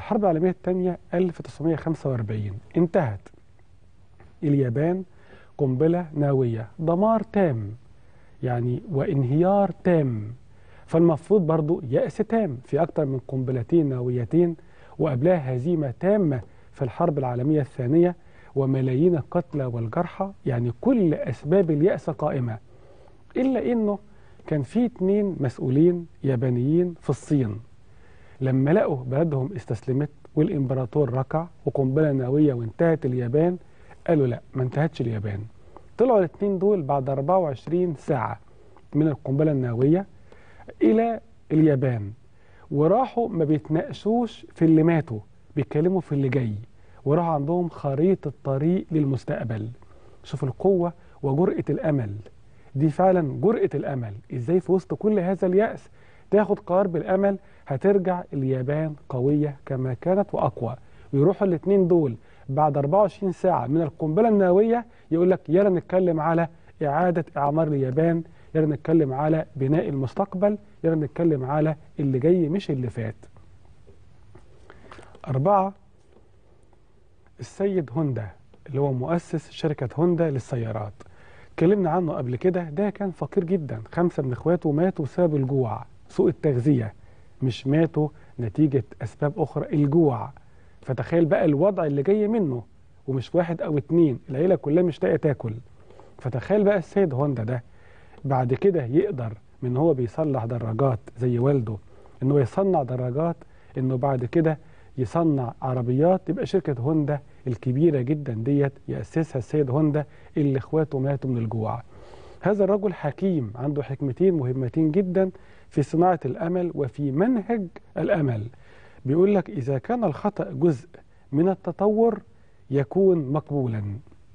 الحرب العالمية الثانية 1945 انتهت اليابان قنبلة نووية دمار تام يعني وانهيار تام فالمفروض برضو يأس تام في أكثر من قنبلتين نوويتين وقبلها هزيمة تامة في الحرب العالمية الثانية وملايين القتلى والجرحى يعني كل أسباب اليأس قائمة إلا إنه كان في اتنين مسؤولين يابانيين في الصين لما لقوا بلدهم استسلمت والإمبراطور ركع وقنبلة نووية وانتهت اليابان قالوا لا ما انتهتش اليابان طلعوا الاثنين دول بعد 24 ساعة من القنبلة النووية إلى اليابان وراحوا ما بيتناقشوش في اللي ماتوا بيتكلموا في اللي جاي وراح عندهم خريطة طريق للمستقبل شوف القوة وجرأة الأمل دي فعلا جرأة الأمل إزاي في وسط كل هذا اليأس تاخد قرار بالأمل هترجع اليابان قوية كما كانت وأقوى ويروحوا الاثنين دول بعد 24 ساعة من القنبلة النووية يقول لك يلا نتكلم على إعادة إعمار اليابان يلا نتكلم على بناء المستقبل يلا نتكلم على اللي جاي مش اللي فات أربعة السيد هوندا اللي هو مؤسس شركة هوندا للسيارات اتكلمنا عنه قبل كده ده كان فقير جدا خمسة من اخواته ماتوا بسبب الجوع سوء التغذية مش ماتوا نتيجة أسباب أخرى الجوع فتخيل بقى الوضع اللي جاي منه ومش واحد أو اتنين العيلة كلها مش لاقية تاكل فتخيل بقى السيد هوندا ده بعد كده يقدر من هو بيصلح دراجات زي والده انه يصنع دراجات انه بعد كده يصنع عربيات يبقى شركة هوندا الكبيرة جدا ديت يأسسها السيد هوندا اللي اخواته ماتوا من الجوع هذا الرجل حكيم عنده حكمتين مهمتين جدا في صناعة الأمل وفي منهج الأمل بيقول لك إذا كان الخطأ جزء من التطور يكون مقبولا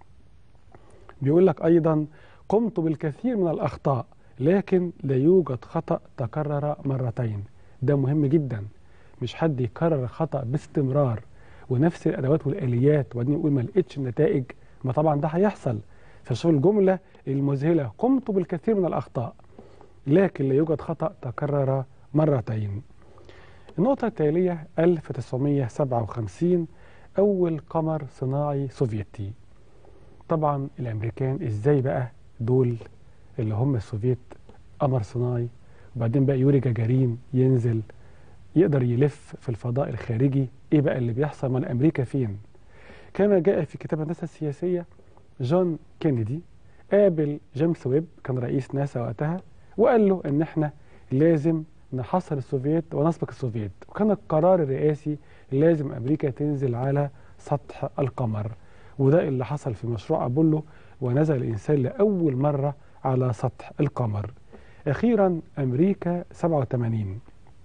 بيقول لك أيضا قمت بالكثير من الأخطاء لكن لا يوجد خطأ تكرر مرتين ده مهم جدا مش حد يكرر خطأ باستمرار ونفس الأدوات والآليات وبعدين يقول ما لقيتش النتائج ما طبعا ده هيحصل فشوف الجملة المذهلة قمت بالكثير من الأخطاء لكن لا يوجد خطأ تكرر مرتين النقطة التالية 1957 أول قمر صناعي سوفيتي طبعا الأمريكان إزاي بقى دول اللي هم السوفيت قمر صناعي وبعدين بقى يوري جاجارين ينزل يقدر يلف في الفضاء الخارجي ايه بقى اللي بيحصل من امريكا فين كما جاء في كتاب الناسا السياسيه جون كينيدي قابل جيمس ويب كان رئيس ناسا وقتها وقال له ان احنا لازم نحصر السوفيت ونسبق السوفيت وكان القرار الرئاسي لازم امريكا تنزل على سطح القمر وده اللي حصل في مشروع ابولو ونزل الانسان لاول مره على سطح القمر اخيرا امريكا 87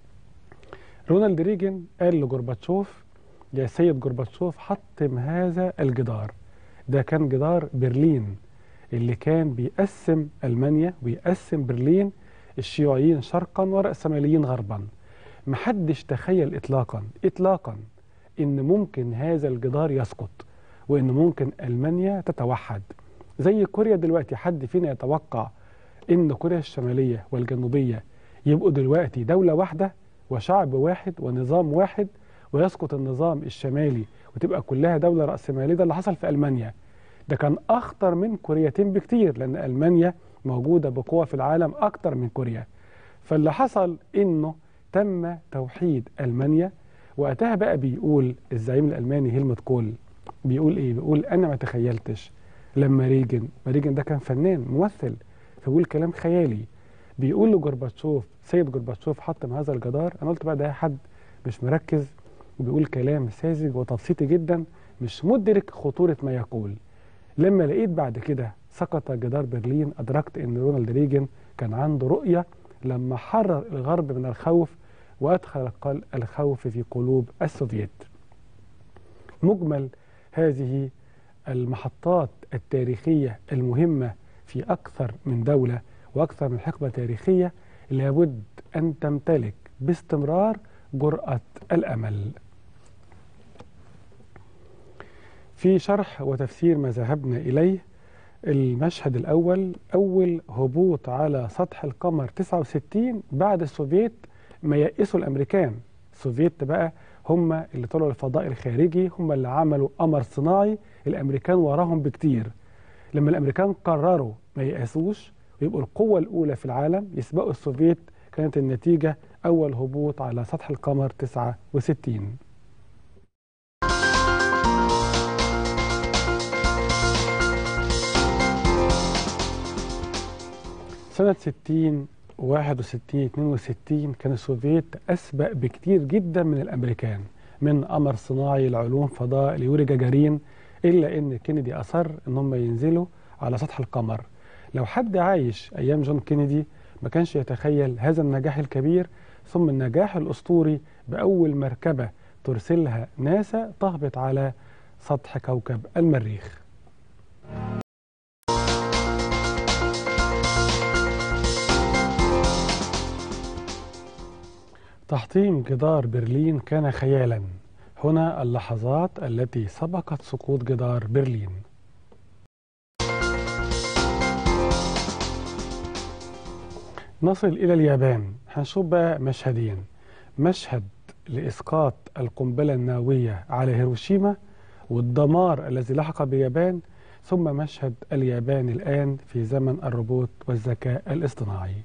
رونالد ريجن قال لجورباتشوف يا سيد جورباتشوف حطم هذا الجدار ده كان جدار برلين اللي كان بيقسم ألمانيا ويقسم برلين الشيوعيين شرقا والرأسماليين غربا محدش تخيل إطلاقا إطلاقا إن ممكن هذا الجدار يسقط وإن ممكن ألمانيا تتوحد زي كوريا دلوقتي حد فينا يتوقع إن كوريا الشمالية والجنوبية يبقوا دلوقتي دولة واحدة وشعب واحد ونظام واحد ويسقط النظام الشمالي وتبقى كلها دولة رأسمالية ده اللي حصل في ألمانيا ده كان أخطر من كوريتين بكتير لأن ألمانيا موجودة بقوة في العالم أكتر من كوريا فاللي حصل إنه تم توحيد ألمانيا وقتها بقى بيقول الزعيم الألماني هيلمت كول بيقول إيه؟ بيقول أنا ما تخيلتش لما ريجن ما ريجن ده كان فنان ممثل فبيقول كلام خيالي بيقول لجورباتشوف سيد جورباتشوف حطم هذا الجدار انا قلت بقى ده حد مش مركز وبيقول كلام ساذج وتبسيطي جدا مش مدرك خطوره ما يقول لما لقيت بعد كده سقط جدار برلين ادركت ان رونالد ريجن كان عنده رؤيه لما حرر الغرب من الخوف وادخل الخوف في قلوب السوفييت مجمل هذه المحطات التاريخيه المهمه في اكثر من دوله واكثر من حقبه تاريخيه لابد ان تمتلك باستمرار جراه الامل. في شرح وتفسير ما ذهبنا اليه المشهد الاول اول هبوط على سطح القمر 69 بعد السوفييت ما يئسوا الامريكان، السوفييت بقى هم اللي طلعوا الفضاء الخارجي هم اللي عملوا قمر صناعي الامريكان وراهم بكتير لما الامريكان قرروا ما ييأسوش ويبقوا القوة الأولى في العالم يسبقوا السوفيت كانت النتيجة أول هبوط على سطح القمر 69 سنة 60 61 62 كان السوفيت أسبق بكتير جدا من الأمريكان من قمر صناعي لعلوم فضاء ليوري جاجارين إلا إن كينيدي أصر إن هم ينزلوا على سطح القمر لو حد عايش أيام جون كينيدي ما كانش يتخيل هذا النجاح الكبير ثم النجاح الأسطوري بأول مركبة ترسلها ناسا تهبط على سطح كوكب المريخ تحطيم جدار برلين كان خيالا هنا اللحظات التي سبقت سقوط جدار برلين نصل إلى اليابان هنشوف بقى مشهدين مشهد لإسقاط القنبلة النووية على هيروشيما والدمار الذي لحق باليابان ثم مشهد اليابان الآن في زمن الروبوت والذكاء الاصطناعي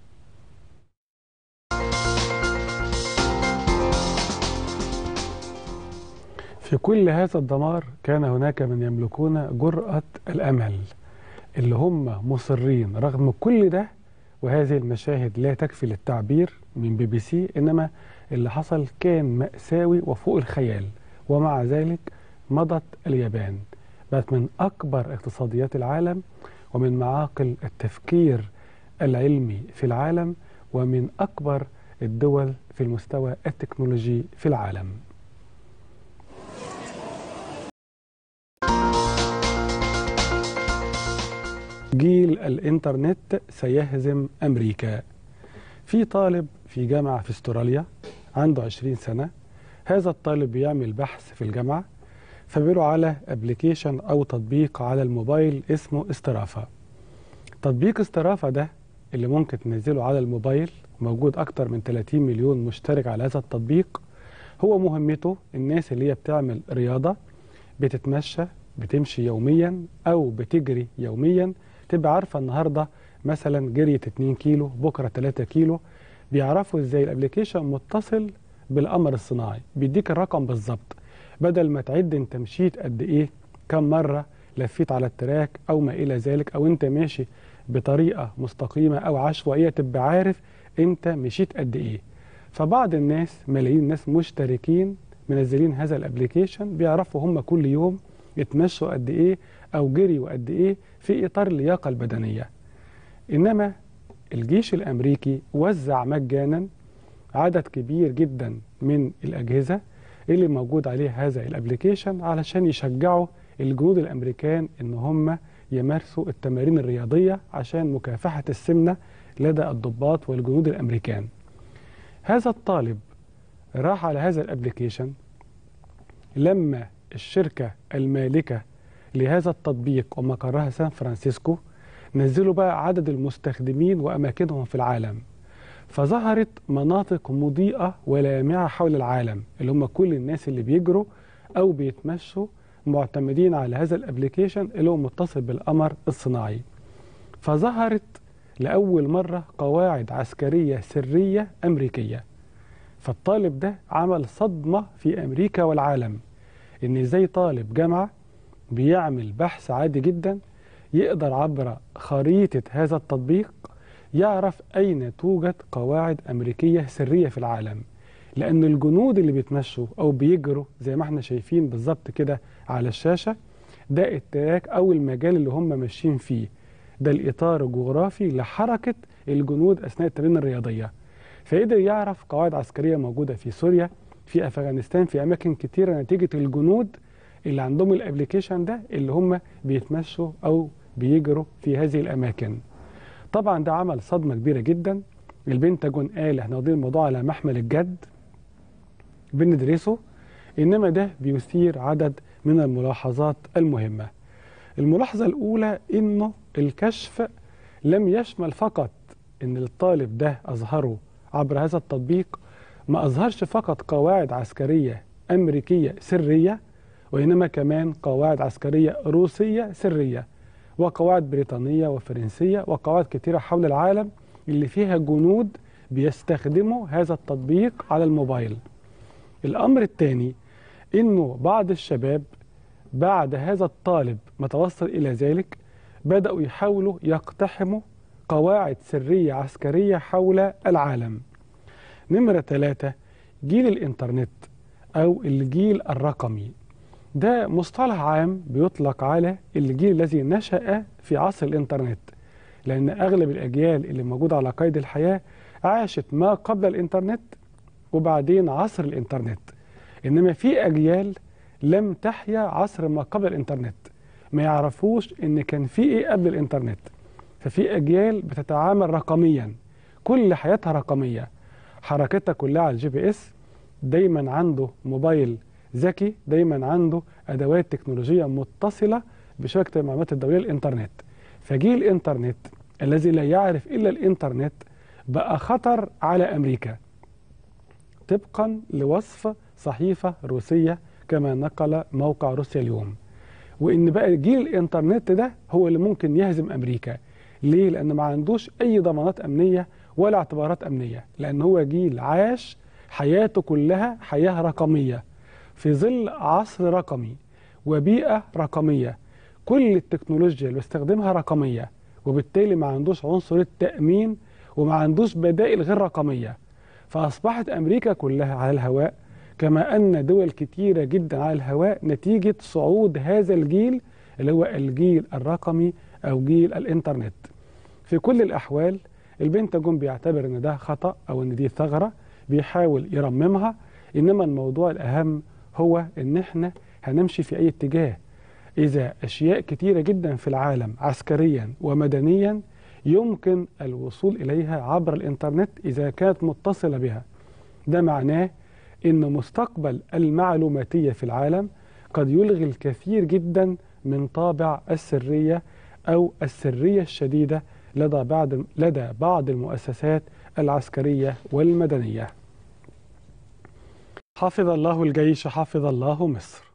في كل هذا الدمار كان هناك من يملكون جرأة الأمل اللي هم مصرين رغم كل ده وهذه المشاهد لا تكفي للتعبير من بي بي سي إنما اللي حصل كان مأساوي وفوق الخيال ومع ذلك مضت اليابان بقت من أكبر اقتصاديات العالم ومن معاقل التفكير العلمي في العالم ومن أكبر الدول في المستوى التكنولوجي في العالم جيل الإنترنت سيهزم أمريكا في طالب في جامعة في استراليا عنده 20 سنة هذا الطالب بيعمل بحث في الجامعة فبيقولوا على ابلكيشن أو تطبيق على الموبايل اسمه استرافا تطبيق استرافا ده اللي ممكن تنزله على الموبايل موجود أكتر من 30 مليون مشترك على هذا التطبيق هو مهمته الناس اللي هي بتعمل رياضة بتتمشى بتمشي يوميا أو بتجري يوميا تبقى عارفة النهاردة مثلا جريت 2 كيلو بكرة 3 كيلو بيعرفوا ازاي الابلكيشن متصل بالقمر الصناعي بيديك الرقم بالظبط بدل ما تعد انت مشيت قد ايه كم مرة لفيت على التراك او ما الى ذلك او انت ماشي بطريقة مستقيمة او عشوائية تبقى عارف انت مشيت قد ايه فبعض الناس ملايين الناس مشتركين منزلين هذا الابلكيشن بيعرفوا هم كل يوم اتمشوا قد ايه او جريوا قد ايه في اطار اللياقه البدنيه انما الجيش الامريكي وزع مجانا عدد كبير جدا من الاجهزه اللي موجود عليه هذا الابلكيشن علشان يشجعوا الجنود الامريكان ان هم يمارسوا التمارين الرياضيه عشان مكافحه السمنه لدى الضباط والجنود الامريكان هذا الطالب راح على هذا الابلكيشن لما الشركه المالكه لهذا التطبيق ومقرها سان فرانسيسكو نزلوا بقى عدد المستخدمين وأماكنهم في العالم فظهرت مناطق مضيئة ولامعة حول العالم اللي هم كل الناس اللي بيجروا أو بيتمشوا معتمدين على هذا الابليكيشن اللي هو متصل بالقمر الصناعي فظهرت لأول مرة قواعد عسكرية سرية أمريكية فالطالب ده عمل صدمة في أمريكا والعالم إن إزاي طالب جامعة بيعمل بحث عادي جدا يقدر عبر خريطة هذا التطبيق يعرف أين توجد قواعد أمريكية سرية في العالم لأن الجنود اللي بيتمشوا أو بيجروا زي ما احنا شايفين بالظبط كده على الشاشة ده التراك أو المجال اللي هم ماشيين فيه ده الإطار الجغرافي لحركة الجنود أثناء التمرين الرياضية فقدر يعرف قواعد عسكرية موجودة في سوريا في أفغانستان في أماكن كتيرة نتيجة الجنود اللي عندهم الابلكيشن ده اللي هم بيتمشوا او بيجروا في هذه الاماكن طبعا ده عمل صدمه كبيره جدا البنتاجون قال احنا واخدين الموضوع على محمل الجد بندرسه انما ده بيثير عدد من الملاحظات المهمه الملاحظه الاولى انه الكشف لم يشمل فقط ان الطالب ده اظهره عبر هذا التطبيق ما اظهرش فقط قواعد عسكريه أمريكية سرية وإنما كمان قواعد عسكرية روسية سرية وقواعد بريطانية وفرنسية وقواعد كثيرة حول العالم اللي فيها جنود بيستخدموا هذا التطبيق على الموبايل الأمر الثاني إنه بعض الشباب بعد هذا الطالب ما توصل إلى ذلك بدأوا يحاولوا يقتحموا قواعد سرية عسكرية حول العالم نمرة ثلاثة جيل الإنترنت أو الجيل الرقمي ده مصطلح عام بيطلق على الجيل الذي نشأ في عصر الإنترنت لأن أغلب الأجيال اللي موجودة على قيد الحياة عاشت ما قبل الإنترنت وبعدين عصر الإنترنت إنما في أجيال لم تحيا عصر ما قبل الإنترنت ما يعرفوش إن كان في إيه قبل الإنترنت ففي أجيال بتتعامل رقميا كل حياتها رقمية حركتها كلها على الجي بي اس دايما عنده موبايل ذكي دايما عنده ادوات تكنولوجيه متصله بشبكه المعلومات الدوليه الانترنت فجيل الانترنت الذي لا يعرف الا الانترنت بقى خطر على امريكا طبقا لوصف صحيفه روسيه كما نقل موقع روسيا اليوم وان بقى جيل الانترنت ده هو اللي ممكن يهزم امريكا ليه لان ما عندوش اي ضمانات امنيه ولا اعتبارات امنيه لان هو جيل عاش حياته كلها حياه رقميه في ظل عصر رقمي وبيئة رقمية كل التكنولوجيا اللي بيستخدمها رقمية وبالتالي ما عندوش عنصر التأمين وما عندوش بدائل غير رقمية فأصبحت أمريكا كلها على الهواء كما أن دول كتيرة جدا على الهواء نتيجة صعود هذا الجيل اللي هو الجيل الرقمي أو جيل الإنترنت في كل الأحوال البنتاجون بيعتبر أن ده خطأ أو أن دي ثغرة بيحاول يرممها إنما الموضوع الأهم هو ان احنا هنمشي في اي اتجاه اذا اشياء كتيرة جدا في العالم عسكريا ومدنيا يمكن الوصول اليها عبر الانترنت اذا كانت متصلة بها ده معناه ان مستقبل المعلوماتية في العالم قد يلغي الكثير جدا من طابع السرية او السرية الشديدة لدى بعض لدى بعض المؤسسات العسكرية والمدنية حفظ الله الجيش حفظ الله مصر